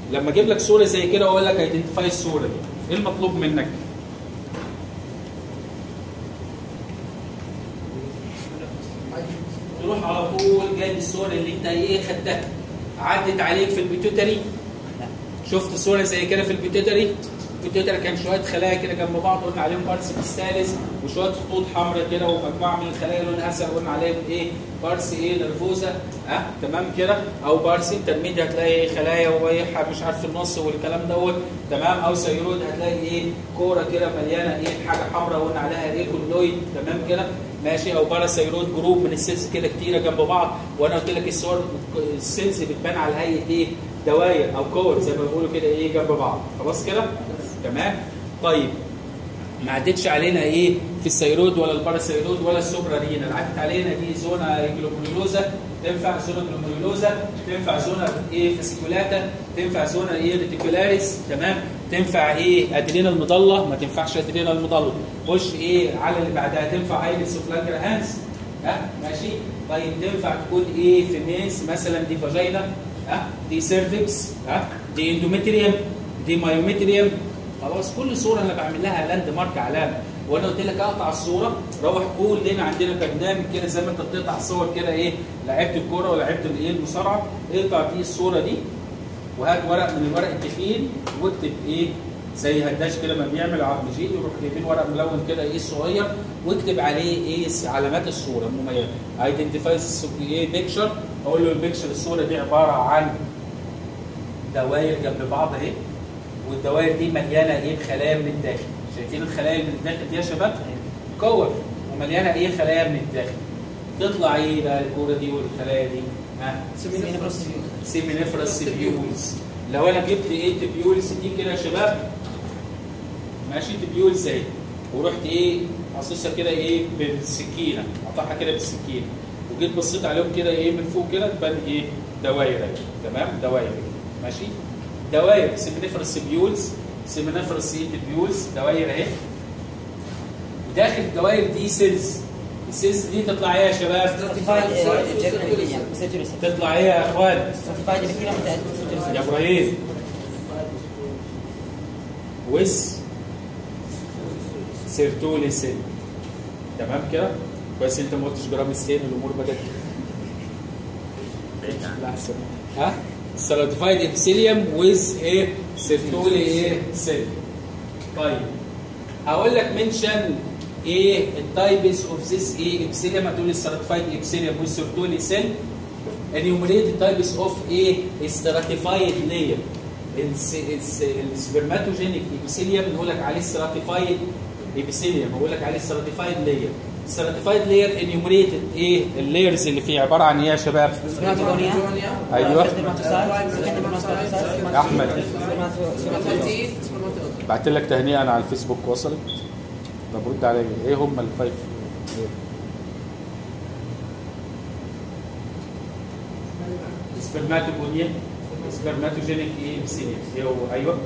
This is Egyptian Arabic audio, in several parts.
لما اجيب لك صوره زي كده واقول لك ايدنتيفاي الصوره دي ايه المطلوب منك؟ تروح على طول جايب الصور اللي انت ايه خدتها عدت عليك في البيتوتري شفت صوره زي كده في البيتوتري البيتوتري كان شويه خلايا كده جنب بعض قلنا عليهم بارس الثالث وشويه خطوط حمراء كده ومجموعه من الخلايا لونها ازرق قلنا عليهم ايه بارس ايه نرفوزه اه تمام كده او بارس انترميديا هتلاقي خلايا ووايحه مش عارف في النص والكلام دوت تمام او سيرود هتلاقي ايه كوره كده مليانه ايه حاجه حمراء قلنا عليها ايه كولويد تمام كده ماشي او باراسيرود جروب من السيلز كده كتيره جنب بعض وانا قلت لك الصور السيلز بتبان على هيئه ايه دواير او كور زي ما بيقولوا كده ايه جنب بعض خلاص كده تمام طيب ما عدتش علينا ايه في السيرود ولا الباراسيرود ولا السوبرا رينا عدت علينا دي زونا جلوميرولوزا تنفع زونا جلوميرولوزا تنفع زونا ايه فاسيكولاتا تنفع زونا ايه ريتيكولاريس تمام تنفع ايه ادرينا المضله ما تنفعش ادرينا المضله خش ايه على اللي بعدها تنفع ايلس وفلاجر هانس ها ماشي طيب تنفع تكون ايه في ميس مثلا دي فاجينا ها دي سيرفكس ها دي اندوميتريوم دي مايوميتريوم خلاص كل صوره انا بعمل لها لاند مارك علامه وانا قلت لك اقطع الصوره روح كلنا عندنا برنامج كده زي ما انت بتقطع صور كده ايه لعيبه الكوره ولعيبه الايه المصارعه اقطع دي الصوره دي وهات ورق من الورق التخين واكتب ايه زي هداش كده ما بيعمل عبد المجيد يروح جايبين ورق ملون كده ايه صغير واكتب عليه ايه علامات الصوره المميزه ايدنتيفاي ايه بيكشر اقول له البيكشر الصوره دي عباره عن دوائر جنب بعض اهي والدوائر دي مليانه ايه بخلايا من الداخل شايفين الخلايا اللي من الداخل دي يا شباب كور ومليانه ايه خلايا من الداخل تطلع ايه بقى الكوره دي والخلايا دي ها سيمينيفرس سيبيولز لو انا جبت ايه تبيولز دي كده يا شباب ماشي تبيولز اهي ورحت ايه قصصها كده ايه بالسكينه قطعها كده بالسكينه وجيت بصيت عليهم كده ايه من فوق كده تبان ايه دواير اهي تمام دواير ماشي دوائر سيمينيفرس سيبيولز سيمينيفرس ايه تبيولز دواير اهي وداخل الدوائر دي سيلز السيلز دي تطلع ايه يا شباب؟ تطلع ايه يا اخوان؟ يا ابراهيم ويس سيرتولي سيل تمام كده؟ كويس انت ما قلتش جرام السين الامور بدات لا احسن ها؟ stratified epithelium with ايه سيرتولي ايه سيل طيب هقول لك منشن ايه التايبس اوف ذيس ايه ابسيليوم هتقول لي stratified epithelium with سيرتولي سيل enumerate the types of ايه stratified layer السبرماتوجينيك ابيثيليوم بنقول لك عليه stratified ابيثيليوم بقول لك عليه stratified layer stratified layer enumerated ايه اللايرز اللي فيه عباره عن ايه يا شباب؟ ايوه احمد بعت لك تهنئه انا على الفيسبوك وصلت طب رد عليا ايه هم الفايف سبرماتوجونيا سبرماتوجينيك ايه بسيليا ايوه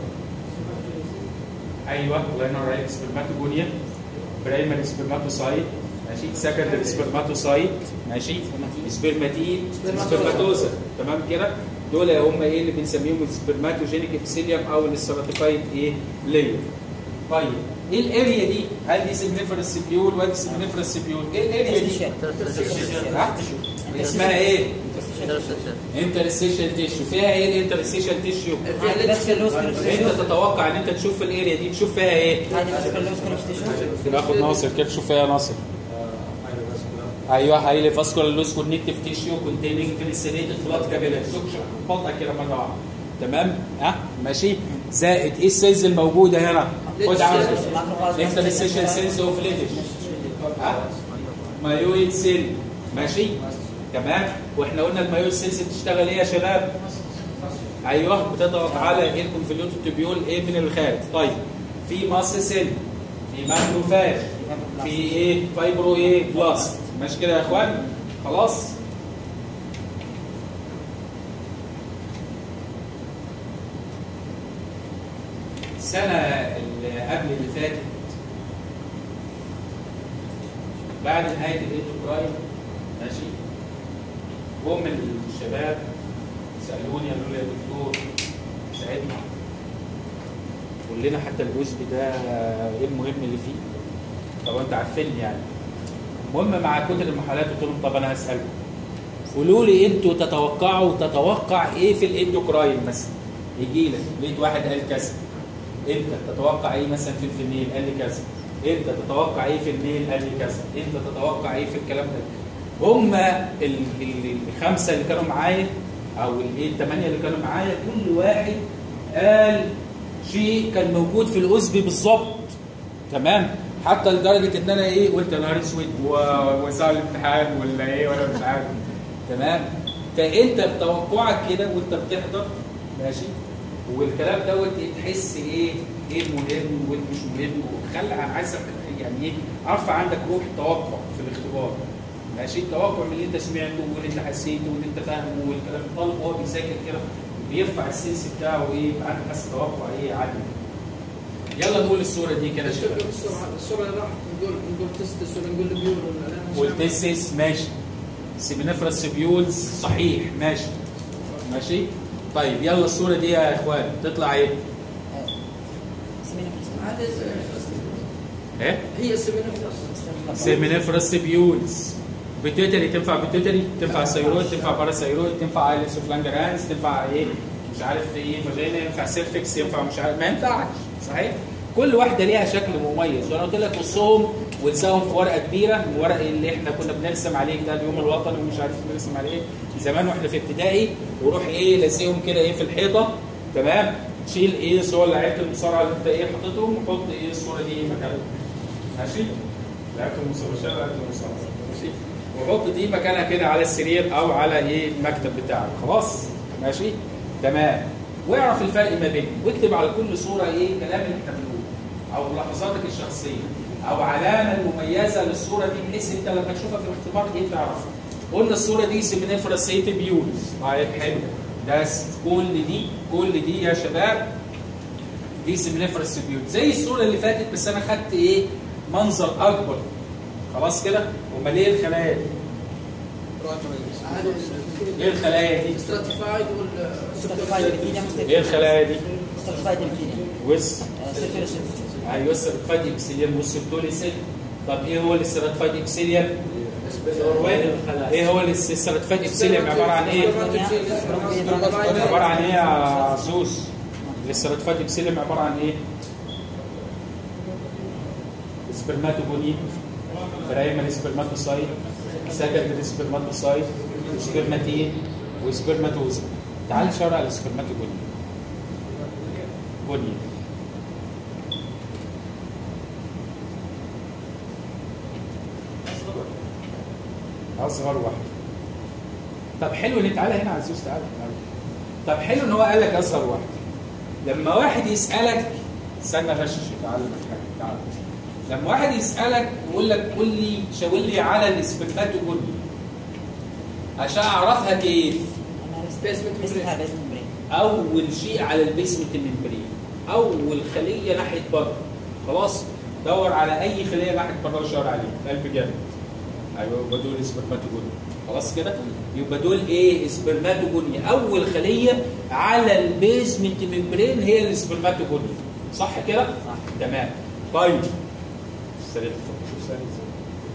ايوه الله ينور عليك سبرماتوجونيا برايمري سبرماتوسايت ماشي سكندري سبرماتوسايت ماشي سبرماتين سبرماتوزا تمام كده دول هم ايه اللي بنسميهم السبرماتوجينيك ابسيليوم او الستراتيفايد ايه لاير طيب ايه الاريا دي؟ هل دي سيمنيفرس سيبيول ولا سيمنيفرس سيبيول؟ ايه الاريا دي؟ ها؟ اسمها ايه؟ انترستيشن تيشو فيها ايه الانترستيشن تيشو؟ انت تتوقع ان انت تشوف في الاريا دي تشوف فيها ايه؟ ناخد ناصر كده تشوف فيها ناصر ايوه هايلي فاسكولار لوس كونكتيف تيشيو كونتيننج فيليسينيتد بلاد كابيلاري بطأ كده مره واحده تمام ها ماشي زائد ايه السيلز الموجوده هنا خد عندك انترستيشن سيلز اوف ليدش ها مايويد سيل ماشي تمام واحنا قلنا المايويد سيلز بتشتغل ايه يا شباب ايوه بتضغط على الكونفليوت تبيول ايه من الخارج طيب في ماس سيل في ماكروفاج في ايه فايبرو ايه بلاست ماشي كده يا اخوان خلاص السنة اللي قبل اللي فاتت بعد نهاية الانتربرايز ماشي جم الشباب سألوني قالوا لي يا دكتور ساعدنا قول لنا حتى الجزء ده ايه المهم اللي فيه طب انت عارفين يعني المهم مع كتر المحاولات قلت لهم طب انا هسالكم قولوا لي انتوا تتوقعوا تتوقع ايه في الاندوكراين مثلا يجي لك لقيت واحد قال كذا انت تتوقع ايه مثلا في الفيميل قال لي كذا انت تتوقع ايه في الميل قال لي كذا انت تتوقع ايه في الكلام ده هم ال- ال- الخمسه اللي كانوا معايا او الايه الثمانيه اللي كانوا معايا كل واحد قال شيء كان موجود في الاسبي بالظبط تمام حتى لدرجه ان انا ايه قلت يا نهار اسود و- وساعه الامتحان ولا ايه ولا مش عارف تمام فانت بتوقعك كده وانت بتحضر ماشي والكلام دوت تحس ايه ايه مهم وايه مش مهم وخلي عايزك يعني ايه ارفع عندك روح توقع في الاختبار ماشي توقع من اللي انت سمعته واللي انت حسيته واللي انت فاهمه والكلام الطالب وهو بيذاكر كده بيرفع السنس بتاعه ايه يبقى عنده حاسه توقع ايه عالي يلا نقول الصوره دي كده شباب السرعه السرعه اللي راح نقول نقول تستس ولا نقول بيور ولا لا مش عارف. والتسس ماشي سيبنفرس سيبيولز صحيح ماشي ماشي طيب يلا الصوره دي يا اخوان تطلع ايه؟ هذا ايه؟ هي السبينفرس سيمينيفرس سيبيولز بيتوتري تنفع بيتوتري تنفع سيرويد تنفع باراسيرويد تنفع ايلس اوف لانجرانز تنفع ايه مش عارف ايه فاجينا ينفع سيرفكس ينفع مش عارف ما ينفعش صحيح كل واحده ليها شكل مميز وانا قلت لك بصهم ولساهم في ورقه كبيره الورق اللي احنا كنا بنرسم عليه ده اليوم الوطني ومش عارف بنرسم عليه ايه زمان واحنا في ابتدائي وروح ايه لازقهم كده ايه في الحيطه تمام تشيل ايه صور لعيبه المصارعه اللي انت ايه حاططهم وحط ايه الصوره دي مكانها ماشي لعبت المصارعه لعبت المصارعه ماشي وحط دي مكانها كده على السرير او على ايه المكتب بتاعك خلاص ماشي تمام واعرف الفرق ما بينهم واكتب على كل صوره ايه الكلام اللي احنا بنقوله او ملاحظاتك الشخصيه او علامه مميزه للصوره دي بحيث انت لما تشوفها في الاختبار ايه تعرفها قلنا الصوره دي سيمينيفرس سيتيبيولز طيب حلو ده س- كل دي كل دي يا شباب دي سيمينيفرس سيبيولز زي الصوره اللي فاتت بس انا خدت ايه منظر اكبر خلاص كده امال ايه الخلايا دي؟ هذا ايه الخلايا دي؟ ستراتيفايد ايه الخلايا دي؟ Stratified epithelium. وس Uh, circular surface. ايوه السيرتفايد ابسيليوم والسيرتوليسيل طب ايه هو السيرتفايد ابسيليوم؟ ايه هو السيرتفايد ابسيليوم عباره عن ايه؟ عباره عن ايه يا زوز؟ السيرتفايد ابسيليوم عباره عن ايه؟ سبرماتوجوني برايمري سبرماتوسايت سكندري سبرماتوسايت سبرماتين وسبرماتوزا تعال نشاور على السبرماتوجوني جوني اصغر واحد طب حلو ان تعالى هنا عزوز تعالى تعالى. طب حلو ان هو قال لك اصغر واحد لما واحد يسالك استنى غشش تعالى تعالى لما واحد يسالك يقول لك قول لي شاور لي على الاسبرماتوجوني عشان اعرفها كيف Basement Basement membrane. basement membrane. اول شيء على البيسمنت الممبرين اول خليه ناحيه بره خلاص دور على اي خليه ناحيه بره وشاور عليها قلب جامد ايوه يبقى دول سبرماتوجوني خلاص كده يبقى دول ايه سبرماتوجوني اول خليه على البيسمنت ممبرين هي السبرماتوجوني صح كده صح تمام طيب سريع شوف سريع ازاي.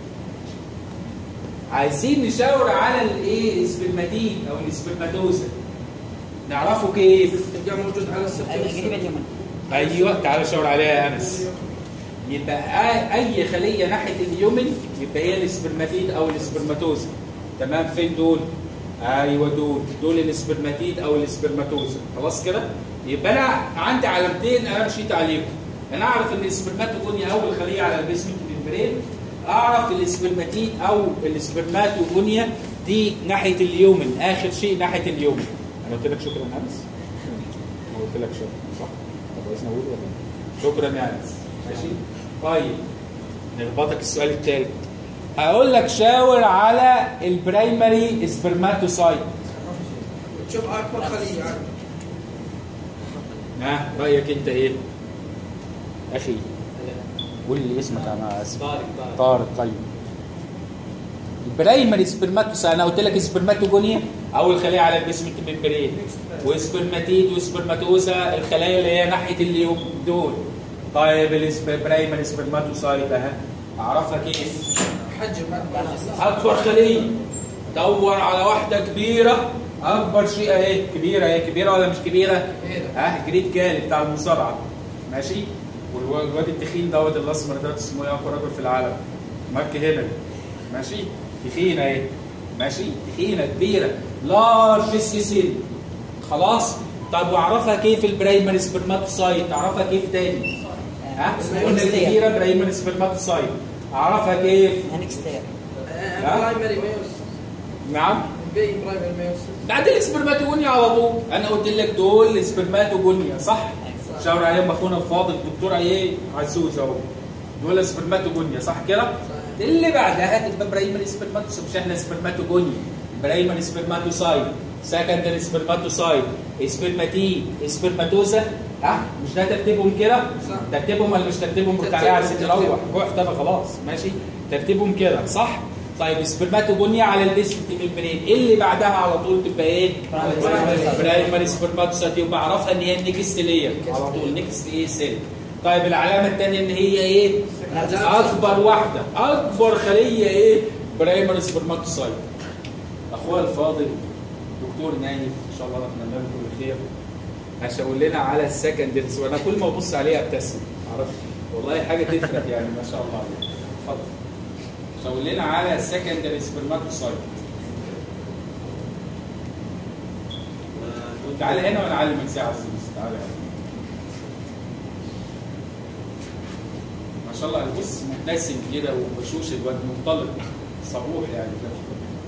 عايزين نشاور على الايه السبرماتيد او السبرماتوزا نعرفه كيف تلقاه موجود على القريبة السيركل اليمن. ايوه تعال شاور عليها يا انس يبقى آ- اي خليه ناحيه اليومن يبقى هي السبرماتيد او السبرماتوزا تمام فين دول ايوه دول دول السبرماتيد او السبرماتوزا خلاص كده يبقى انا عندي علامتين انا مشيت عليهم انا اعرف ان السبرماتوجونيا اول خليه على البيسمنت ممبرين اعرف السبرماتيد او السبرماتوجونيا دي ناحيه اليومن اخر شيء ناحيه اليومن انا قلت لك شكرا يا انس قلت لك شكرا صح طب عايزني اقول ولا إيه؟ شكرا يا انس ماشي طيب نربطك السؤال الثالث هقول لك شاور على البرايمري سبرماتوسايت تشوف اكبر خليه يعني ها رايك انت ايه اخي قول لي اسمك انا اسف طارق طارق طارق طيب البرايمري سبرماتوسايت انا قلت لك سبرماتوجونيا اول خليه على البيسمنت ممبرين وسبرماتيد وسبرماتوزا الخلايا اللي هي ناحيه اليوم دول طيب البرايمري سبرماتوسايت اهي اعرفها كيف حجم اكبر خليه دور على واحده كبيره اكبر شيء اهي كبيره اهي كبيره ولا مش كبيره؟ كبيرة. ها جريد كالي بتاع المصارعه ماشي والواد التخين دوت الاسمر ده اسمه ايه اقوى رجل في العالم مارك هيمل ماشي تخينه اهي ماشي تخينه كبيره لارج سيسيل خلاص طب واعرفها كيف البرايمري سبرماتوسايت اعرفها كيف تاني ها قلنا الكبيره برايمري سبرماتوسايت اعرفها كيف هنكستير برايمري ميوس نعم بي برايمري ميوس بعد الاسبرماتوجونيا على طول انا قلت لك دول اسبرماتوجونيا صح شاور عليهم اخونا الفاضل الدكتور ايه عزوز اهو دول اسبرماتوجونيا صح كده اللي بعدها تبقى برايمري سبرماتوس مش احنا سبرماتوجونيا برايمري سبرماتوسايد سكندري سبرماتوسايد اسبرماتيد اسبرماتوزا ها مش ده ترتيبهم كده صح. ترتيبهم ولا مش ترتيبهم بتاع عليها ست ترتيبهم. روح رحت انا خلاص ماشي ترتيبهم كده صح طيب سبرماتوجونيا على البيسمنت ممبرين اللي بعدها على طول تبقى ايه برايمري سبرماتوسايت يبقى اعرفها ان هي النكست لير على طول نكست ايه سيل طيب العلامه الثانيه ان هي ايه اكبر واحده اكبر خليه ايه برايمري سبرماتوسايت اخويا الفاضل دكتور نايف ان شاء الله اتمنى له كل خير هشاور لنا على السكندري انا كل ما ابص عليه ابتسم معرفش والله حاجه تفرق يعني ما شاء الله عليك اتفضل شاور لنا على السكندري سبرماتوسايت تعالى هنا وانا اعلمك ساعه عزيز تعالى هنا ما شاء الله بص مبتسم كده وبشوش الواد منطلق صبوح يعني كده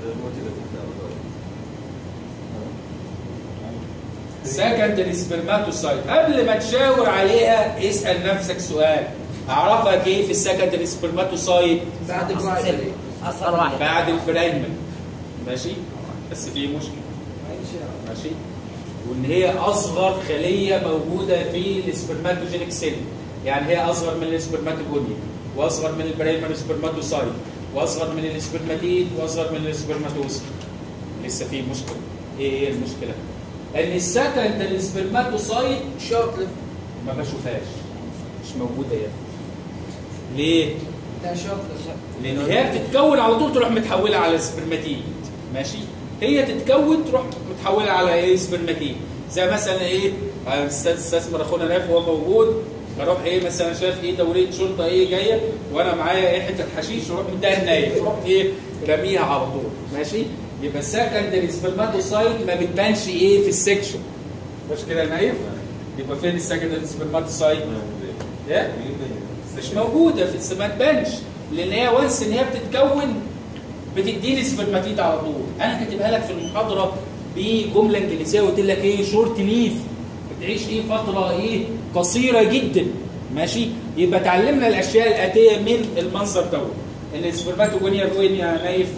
سكندري سبرماتوسايت قبل ما تشاور عليها اسال نفسك سؤال اعرفها كيف السكندري سبرماتوسايت بعد برايمري اصغر واحد بعد البرايمري ماشي بس في مشكله ماشي وان هي اصغر خليه موجوده في السبرماتوجينيك سيل يعني هي اصغر من السبرماتوجونيا واصغر من البرايمري سبرماتوسايت واصغر من السبرماتيد واصغر من السبرماتوز لسه في مشكله ايه هي المشكله ان السكندري سبرماتوسايت شورت ليف ما بشوفهاش مش موجوده يعني ليه ده شورت ليف لان هي بتتكون على طول تروح متحوله على سبرماتيد ماشي هي تتكون تروح متحوله على ايه سبرماتيد زي مثلا ايه استاذ استثمر اخونا ناف وهو موجود اروح ايه مثلا شايف ايه دوريه شرطه ايه جايه وانا معايا ايه حته حشيش واروح مديها النايف اروح ايه راميها على طول ماشي يبقى السكندري سبرماتوسايت ما بتبانش ايه في السكشن مش كده يا نايف يبقى فين السكندري سبرماتوسايت ايه مش موجوده في الس- ما تبانش لان هي وانس ان هي بتتكون بتديني سبرماتيد على طول انا كاتبها لك في المحاضره بجمله انجليزيه قلت لك ايه شورت ليف بتعيش ايه فتره ايه قصيره جدا ماشي يبقى اتعلمنا الاشياء الاتيه من المنظر دوت ان السبرماتوجونيا وين يا نايف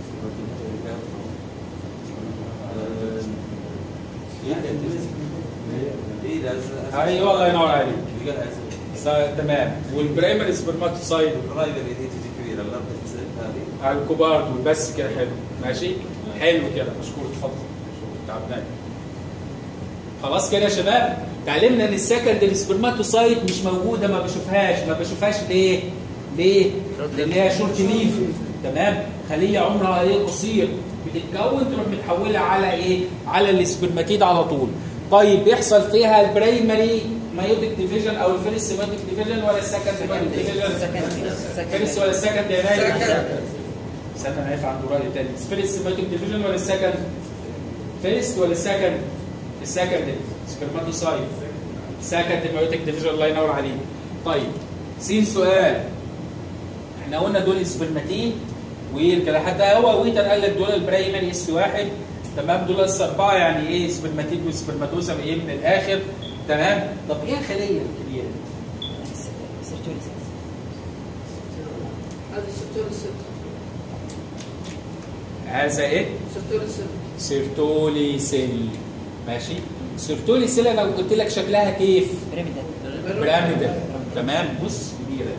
ايوه الله ينور عليك س- تمام والبرايمري سبرماتوسايد على الكبار دول بس كده حلو ماشي حلو كده مشكور اتفضل تعبناك خلاص كده يا شباب تعلمنا ان السكندري سبرماتوسايت مش موجوده ما بشوفهاش ما بشوفهاش ليه ليه لان هي شورت ليف تمام خليه عمرها ايه قصير بتتكون تروح متحوله على ايه على السبرماتيد على طول طيب بيحصل فيها البرايمري مايوتيك ديفيجن او الفيرست مايوتيك ديفيجن ولا السكندري مايوتيك ديفيجن فيرست ولا السكند يا نايف استنى انا نايف عنده راي تاني فيرست مايوتيك ديفيجن ولا السكند فيرست ولا السكند السكند سبرماتوسايت سكند مايوتيك ديفيجن الله ينور عليك طيب سين سؤال احنا قلنا دول سبرماتين ويرجع لحد هو ويتر قال لك دول البرايمري اس واحد تمام دول اس اربعه يعني ايه سبرماتيد وسبرماتوزا ايه من الاخر تمام طب ايه الخليه الكبيره دي؟ هذه سيرتور الست هذا ايه؟ سيرتور الست سيرتولي سيل ماشي سيرتولي سيل انا قلت لك شكلها كيف؟ بيراميدال تمام بص كبيره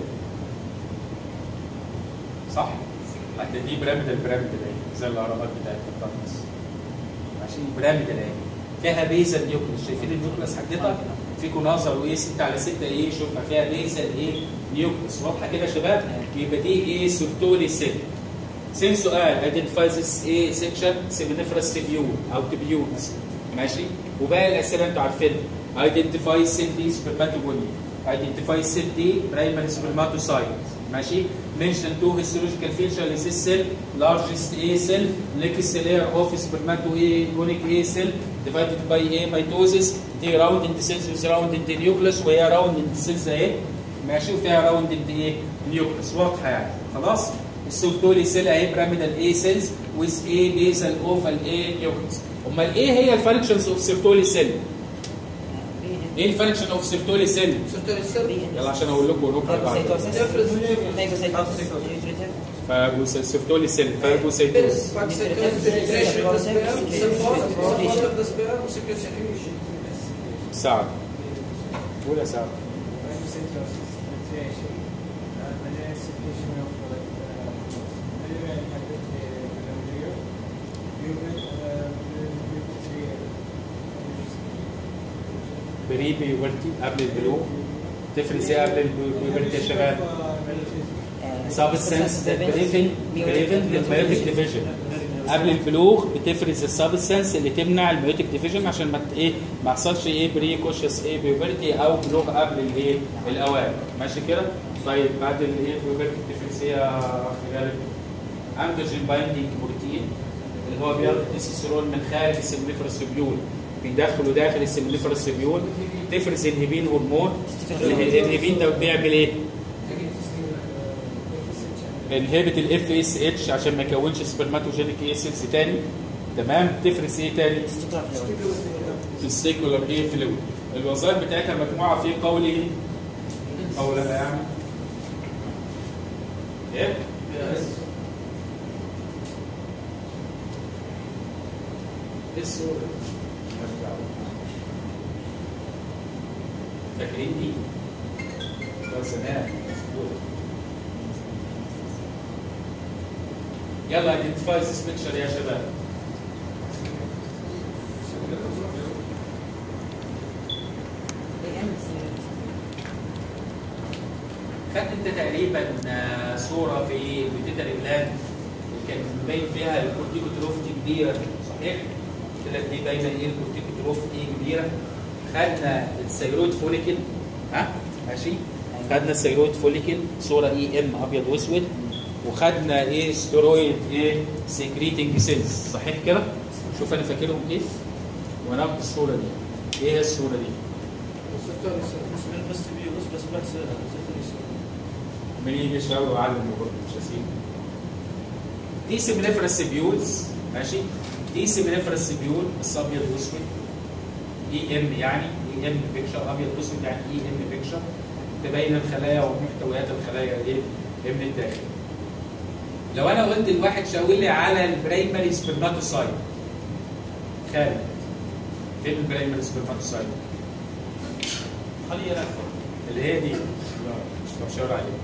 صح؟ حتى دي بيراميدال بيراميدال اهي زي الاهرامات بتاعت بطرس ماشي بيراميدال اهي فيها بيزل نيوكليس شايفين النيوكليس حدتها فيكم نظر وايه 6 على 6 ايه شوفها فيها بيزل ايه نيوكليس واضحه كده يا شباب يبقى دي ايه سيرتولي سيل سين سؤال ايدنتيفايز ايه سيكشن سيمينيفرس تبيول او تبيولز ماشي وباقي الاسئله انتوا عارفينها ايدنتيفاي سيل دي سبرماتوجوني ايدنتيفاي سيل دي برايمري سبرماتوسايت ماشي mention two histological features is this cell largest A cell next layer of spermatogonic A cell divided by A mitosis دي round in the cells with round in the nucleus وهي round in the cells اهي ماشي وفيها round in the ايه nucleus واضحه يعني خلاص السيرتولي سيل اهي بيراميدال A cells with A basal oval A nucleus امال ايه هي الفانكشنز اوف سيرتولي سيل؟ ايه الفانكشن اوف سيرتولي سيل؟ صرت السر يلا عشان اقول لكم نقرا بعد فاجوسيرتولي سيل فاجوسيتوز سعد قول يا سعد بري بيوبرتي قبل البلوغ تفرز ايه قبل البيوبرتي يا شباب؟ سبستانس دريفن دريفن للميوتيك ديفيجن قبل البلوغ بتفرز السبستانس اللي تمنع الميوتيك ديفيجن عشان ما ت- ايه ما يحصلش ايه بري كوشس ايه بيوبرتي او بلوغ قبل الايه الاوان ماشي كده طيب بعد الايه بيوبرتي بتفرز ايه يا أخ غالب اندروجين بايندينج بروتين اللي هو بياخد تستوستيرون من خارج السيمبليفرس بيول بيدخله داخل السيمبليفرس بيول تفرز انهبين هرمون الانهبين ده بيعمل ايه؟ انهبت الاف اس اتش عشان ما يكونش سبرماتوجينيك اي سيلز تاني تمام تفرز ايه تاني؟ تستيكولار ايه فلويد الوظائف بتاعتها مجموعه في قوله او لا يعني ايه؟ ايه الصوره؟ مالهاش دعوة. فاكرين دي؟ ده زمان يلا ايدنتيفاي ذيس بيكتشر يا شباب خدت انت تقريبا آه، صوره في بيتيتري جلاند كان باين فيها الكورتيكوتروفتي كبيره صحيح؟ قلت لك دي باينه ايه الكورتيكوتروفتي كبيره خدنا الثيرويد فوليكل ها ماشي خدنا الثيرويد فوليكل صوره اي ام ابيض واسود وخدنا ايه ستيرويد ايه سيكريتنج سيلز صحيح كده؟ شوف انا فاكرهم كيف وناخد الصوره دي ايه هي الصوره دي؟ مين يجي يشاور ويعلم برضه مش هسيب دي سيمنيفرس سيبيولز ماشي دي سيمنيفرس سيبيول بس ابيض واسود اي ام يعني اي ام بيكشر ابيض واسود يعني اي ام بيكشر تبين الخلايا ومحتويات الخلايا ايه من الداخل لو انا قلت لواحد شاور لي على البرايمري سبرماتوسايت خالد فين البرايمري سبرماتوسايت؟ خليه اكبر اللي هي دي مش بشاور عليها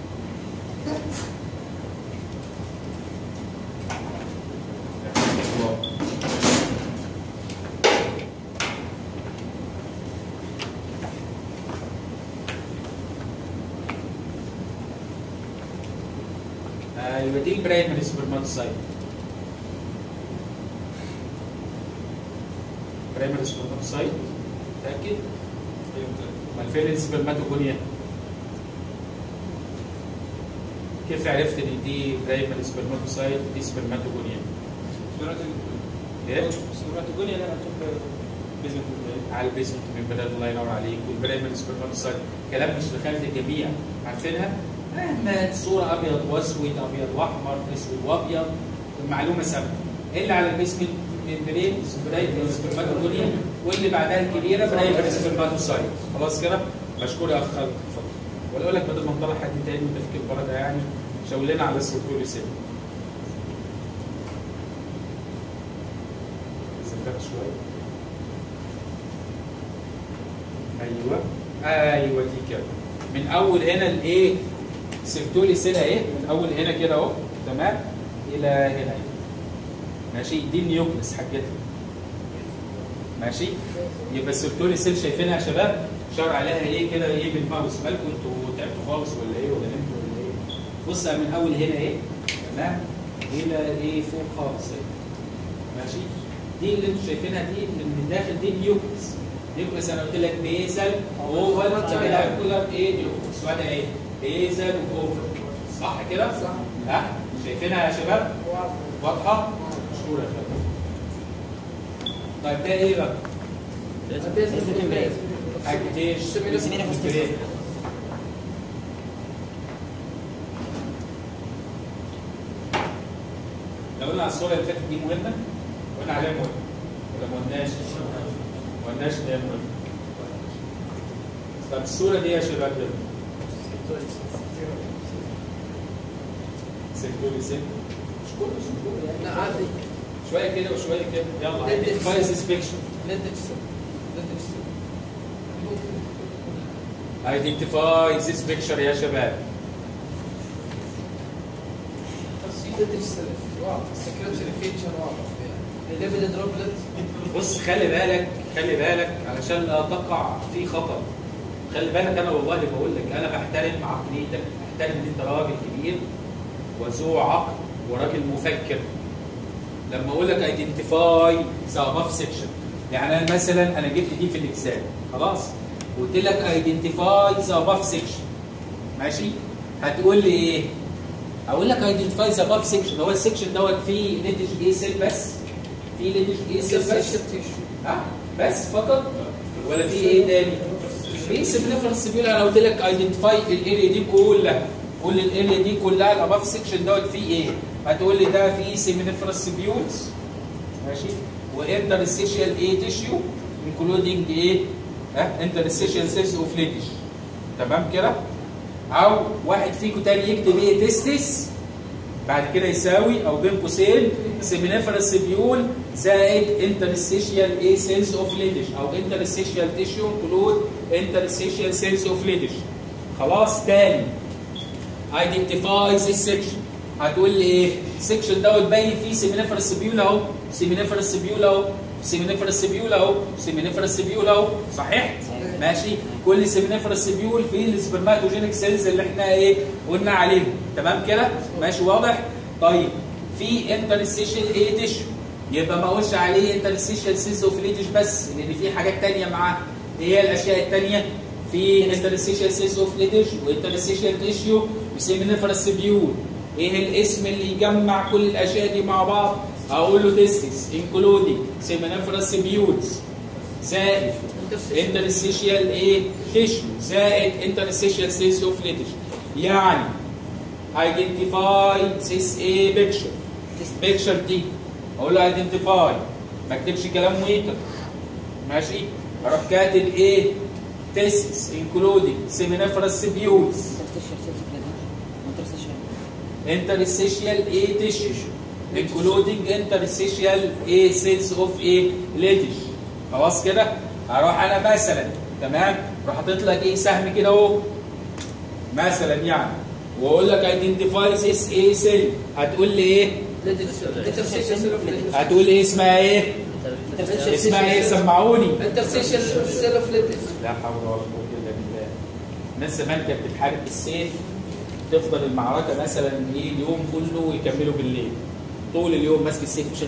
ايوه دي البرايمري سبرماتوسايت برايمري سبرماتوسايت متأكد؟ امال فين السبرماتوجونيا؟ كيف عرفت ان دي برايمري سبرماتوسايت ودي سبرماتوجونيا؟ ايه؟ سبرماتوجونيا لا مكتوب بيزمنت على البيزمنت ممبران الله ينور عليك والبرايمري سبرماتوسايت كلام مش لخالد الجميع عارفينها؟ مهما صورة ابيض واسود ابيض واحمر اسود وابيض المعلومة ثابتة اللي على البيزمنت ممبرين برايمري سبرماتوجونيا واللي بعدها الكبيرة برايمري سبرماتوسايت خلاص كده؟ مشكور يا اخ خالد اتفضل ولا اقول لك بدل ما نطلع حد تاني وتفكير بركه يعني شاور لنا على السيرتولي سيل ذكرت شويه ايوه ايوه دي كده من اول هنا الايه سيرتولي سيل اهي من اول هنا كده اهو تمام الى هنا ماشي دي النيوكليس حاجتها ماشي يبقى السيرتولي سيل شايفينها يا شباب شار عليها ايه كده ايه بالماوس مالكم انتوا تعبتوا خالص ولا ايه ولا نمتوا ولا ايه بص من اول هنا ايه تمام الى ايه فوق خالص ايه ماشي دي اللي انتوا شايفينها دي من من داخل دي نيوكليس نيوكليس انا قلت لك بيزل اوفر تريانجولار ايه نيوكليس وده ايه بيزل اوفر صح كده؟ صح. ها شايفينها يا شباب؟ واضحه؟ مشكوره يا شباب طيب ده ايه بقى؟ اجتيش Seminophysis. لو قلنا على الصوره اللي فاتت دي مهمه قلنا عليها مهمه ولا ما قلناش؟ ما قلناش ان هي مهمه طب الصوره دي يا شباب ده سيرتولي سيل مش كله سيرتولي يعني لا عادي شويه كده وشويه كده يلا لا، دي- فايز انسبكشن لا تجسد لا تجسد ايدنتيفاي ذيس بيكتشر يا شباب لا تجسد واضح السكريبشن فيتشر واضح الليبيد دروبلت بص خلي بالك خلي بالك علشان لا تقع في خطر خلي بالك انا والله اللي بقول لك انا بحترم عقليتك بحترم ان انت راجل كبير وذو عقل وراجل مفكر لما اقول لك ايدنتيفاي ذا above سيكشن يعني انا مثلا انا جبت دي في الاكسال خلاص قلت لك ايدنتيفاي ذا above سيكشن ماشي هتقول لي ايه اقول لك ايدنتيفاي ذا above سيكشن هو السيكشن دوت فيه نتج ايه سيل بس فيه نتج ايه سيل بس ها بس فقط ولا في ايه تاني؟ في سيبليفرنس بيقول انا قلت لك ايدنتيفاي الاريا دي كلها قول لي الاريا دي كلها الاباف سيكشن دوت فيه ايه؟ هتقول لي ده فيه سيمينيفرس بيولز ماشي وانترستيشيال ايه تيشيو انكلودنج ايه؟ ها انترستيشيال سيلز اوف ليدج تمام كده؟ او واحد فيكم تاني يكتب ايه تستس بعد كده يساوي او بين قوسين سيمينيفرس بيول زائد انترستيشيال ايه سيلز اوف ليدج او انترستيشيال تيشيو انكلود انترستيشيال سيلز اوف ليدج خلاص تاني ايدنتيفاي ذيس سيكشن هتقول لي ايه السيكشن دوت باين فيه سيمينيفرس بيول اهو سيمينيفرس بيول اهو سيمينيفرس بيول اهو سيمينيفرس بيول اهو صحيح صحيح. ماشي كل سيمينيفرس بيول فيه السبرماتوجينيك سيلز اللي احنا ايه قلنا عليهم تمام كده ماشي واضح طيب في انترستيشال ايه تيشو يبقى ما اقولش عليه انترستيشال سيلز اوف ليتش بس لان في حاجات تانية معاه ايه هي الاشياء التانية في انترستيشال سيلز اوف ليتش وانترستيشال تيشيو وسيمينيفرس بيول ايه الاسم اللي يجمع كل الاشياء دي مع بعض اقول له تيستس انكلودينج سيمينيفرس بيولز زائد انترستيشيال ايه تيشو زائد انترستيشيال سيلز اوف ليتش يعني ايدنتيفاي ذيس ايه بيكتشر بيكتشر دي اقول له ايدنتيفاي ما اكتبش كلام ويتر ماشي اروح كاتب ايه تيسس انكلودينج سيمينيفرس بيولز interstitial A tissue including interstitial A cells of A letish خلاص كده هروح انا مثلا تمام اروح حاطط لك ايه سهم كده اهو مثلا يعني واقول لك identify this A cell هتقول لي ايه هتقول ايه اسمها ايه اسمها ايه سمعوني انترسيشن سيل اوف ليتس لا حول ولا قوه الا بالله الناس زمان كانت بتحارب بالسيف تفضل المعركه مثلا ايه اليوم كله ويكملوا بالليل طول اليوم ماسك السيف وشغل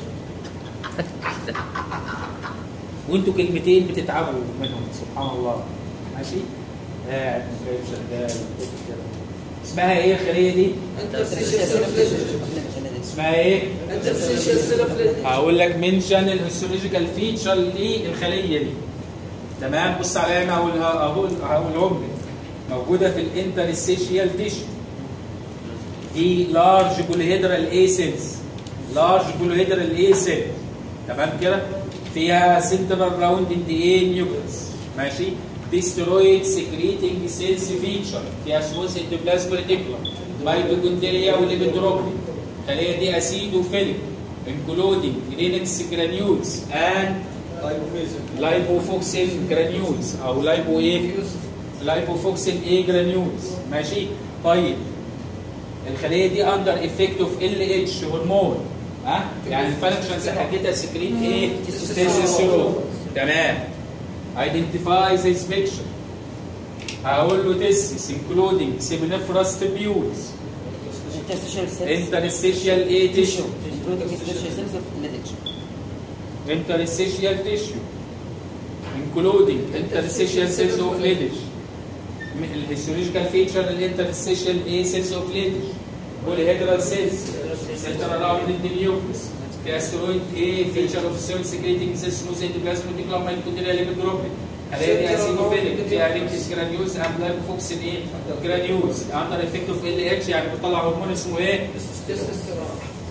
وانتوا كلمتين بتتعبوا منهم سبحان الله ماشي قاعد شايف شغال كده. اسمها ايه الخليه دي؟ انترسيشن سيل اوف ليتس اسمها ايه؟ انترسيشن سيل اوف ليتس هقول لك منشن الهيستولوجيكال فيتشر للخليه دي تمام بص عليا انا هقول هقول هقولهم لك موجوده في الانترستيشيال تيشو دي لارج بوليهيدرال اي سيلز لارج بوليهيدرال اي سيل تمام كده فيها سنترال راوند ان دي اي نيوكليس ماشي ديسترويد سكريتنج سيلز فيتشر فيها سموث اندوبلازم ريتيكولار ميتوكوندريا وليبيدروبين الخليه دي اسيدوفيليك انكلودينج رينكس جرانيولز اند لايبوفوكسين جرانيولز او لايبو ايه لايبوفوكسين ايه جرانيولز ماشي طيب الخليه دي اندر افكت اوف ال اتش هرمون ها يعني الفانكشنز حكيتها سكريت ايه تستوستيرون تمام identify this picture هقول له testis including seminiferous tubules interstitial cells interstitial A tissue tissue including interstitial cells of lineage interstitial tissue including interstitial cells of lineage الهيستولوجيكال فيتشر الانترستيشال A cells of lineage polyhedral cells central around the nucleus في asteroid A feature of cell secreting cells smooth endoplasmic reticulum mitochondrial lipidropin خلايا دي اسينوفيليك فيها ريكتس جرانيوز اند لايبوفوكسين ايه جرانيوز اندر افكت اوف ال اتش يعني بتطلع هرمون اسمه ايه؟ تستوستيرون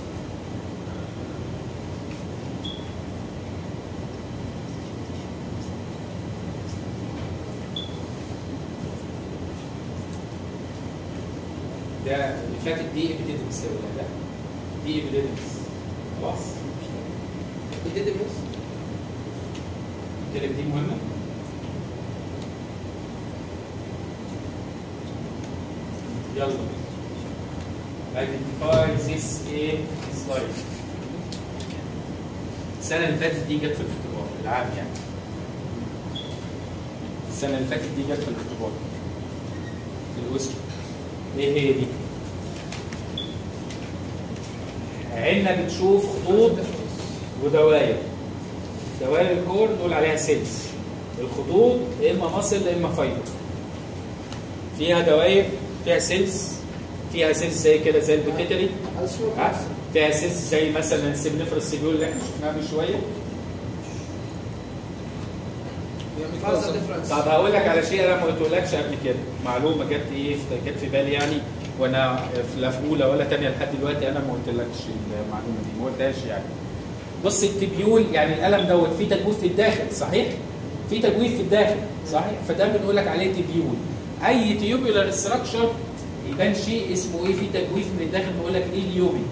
ده اللي فاتت دي ابيديدمس ده دي ابيديدمس خلاص بتدمس قلت لك دي مهمه يلا identify this A slide السنه اللي فاتت دي جت في الاختبار العام يعني السنه اللي فاتت دي جت في الاختبار في الوسط ايه هي دي؟ عيننا بتشوف خطوط ودواير دوائر الكور نقول عليها سيلز الخطوط يا اما مصل يا اما فايبر فيها دوائر فيها سيلز فيها سيلز زي كده زي البيتيتري ها؟ فيها سيلز زي مثلا السبنفرس سيبيول اللي احنا شفناها من شويه فازا ديفرنس طب هقول لك على شيء انا ما قلتهولكش قبل كده معلومه جت ايه جت في بالي يعني وانا في لا في اولى ولا ثانيه لحد دلوقتي انا ما قلتلكش المعلومه دي ما قلتهاش يعني بص التبيول يعني القلم دوت فيه تجويف في الداخل صحيح؟ في تجويف في الداخل صحيح؟ فده بنقول لك عليه تبيول اي تيوبولار ستراكشر يبان شيء اسمه ايه في تجويف من الداخل بقول لك ليه اليومن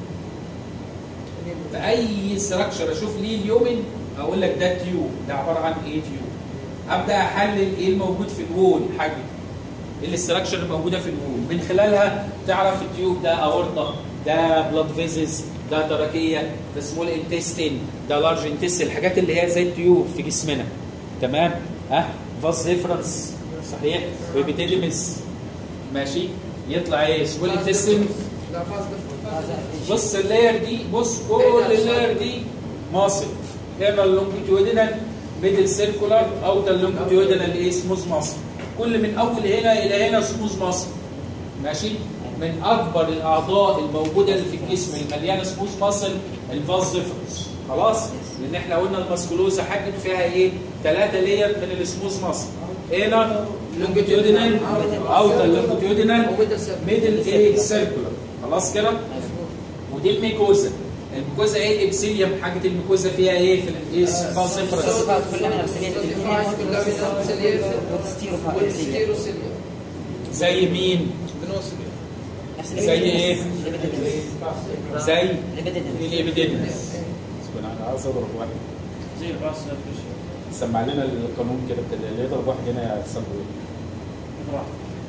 فاي ستراكشر اشوف ليه اليومن اقول لك ده تيوب ده عباره عن ايه تيوب ابدا احلل ايه الموجود في الوول حاجه ايه الاستراكشر الموجوده في الوول من خلالها تعرف التيوب ده اورطه ده بلاد فيزز ده تركيه ده سمول انتستين ده لارج انتستين الحاجات اللي هي زي التيوب في جسمنا تمام ها فاس ريفرنس صحيح وبيتيدمس ماشي يطلع ايه سمول انتستين لا فاز ديفرنس بص اللاير دي بص كل اللاير دي ماسل هنا اللونجيتيودينال ميدل سيركولار او ده اللونجيتيودينال ايه سموز ماسل كل من اول هنا الى هنا سموز ماسل ماشي من اكبر الاعضاء الموجوده اللي في الجسم المليانه سموز ماسل الفاز ديفرنس خلاص لان احنا قلنا الماسكولوزا حاجته فيها ايه ثلاثه لاير من السموز ماسل هنا لونجيتيودينال او ده اللونجيتيودينال وميدل سيركل. ميدل ايه سيركولار خلاص كده ودي الميكوزا الميكوزا ايه الابسيليوم حاجه الميكوزا فيها ايه في الايه فالسفرس الصفات كلها من أرسلية الدنيا والستيروسيليا زي مين نفس زي ايه؟ زي الابيديدمس الابيديدمس انا عاوز اضرب واحد زي الراس نفس سمع لنا القانون كده بتاع اللي يضرب واحد هنا يحصل له ايه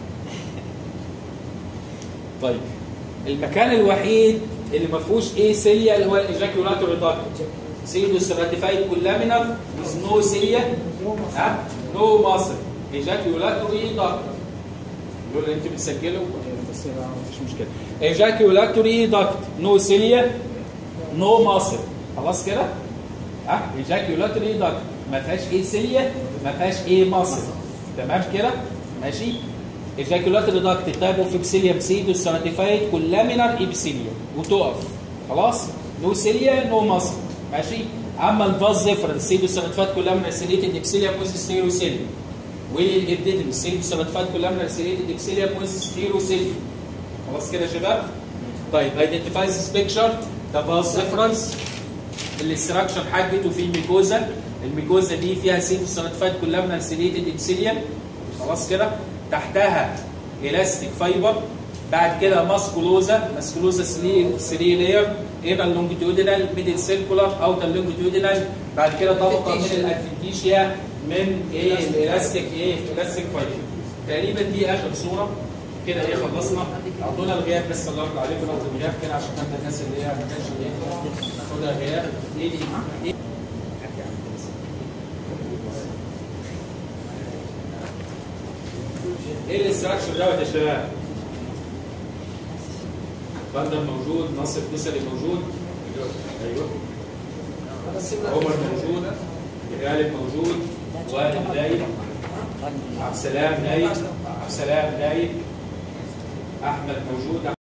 طيب المكان الوحيد اللي ما فيهوش ايه سيليا اللي هو الايجاكيولاتوري داكت سيدو سيراتيفايد كولامينر with نو سيليا ها نو ماسل ايجاكيولاتوري داكت دول اللي انت بتسجله بس ما فيش مشكله ايجاكيولاتوري داكت نو سيليا نو ماسل خلاص كده ها ايجاكيولاتوري داكت ما فيهاش ايه سيليا ما فيهاش ايه ماسل تمام كده ماشي ايجاكيولاتوري داكت تايب اوف ابسيليوم سيدو سيراتيفايد كولامينر ابسيليوم وتقف خلاص نو سيليا نو ماسل ماشي اما الفاز ديفرنس سيدو سيراتيفايد كولامينر سيليتد ابسيليوم ويز ستيروسيليوم والابديدم سيدو سيراتيفايد كولامينر سيليتد ابسيليوم ويز ستيروسيليوم خلاص كده يا شباب طيب ايدنتيفاي ذيس بيكتشر ده فاز ديفرنس الاستراكشر حاجته في الميكوزا الميكوزا دي فيها سيدو سيراتيفايد كولامينر سيليتد ابسيليوم خلاص كده تحتها الاستيك فايبر بعد كده ماسكولوزا ماسكولوزا 3 3 لاير هنا اللونجيتيودينال ميدل سيركولار اوتر لونجيتيودينال بعد كده طبقه من الادفنتيشيا من ايه الالاستيك ايه الاستيك فايبر تقريبا دي اخر صوره كده ايه خلصنا اعطونا الغياب بس الله يرضى عليكم ناخد الغياب كده عشان نبدا الناس اللي هي ما كانش ايه ناخدها غياب ايه دي ايه ايه الاستراكشر دوت يا شباب؟ بندر موجود ناصر نسري موجود ايوه هذا السيميلر عمر موجود غالب موجود وائل نايم عبد السلام نايم عبد السلام نايم احمد موجود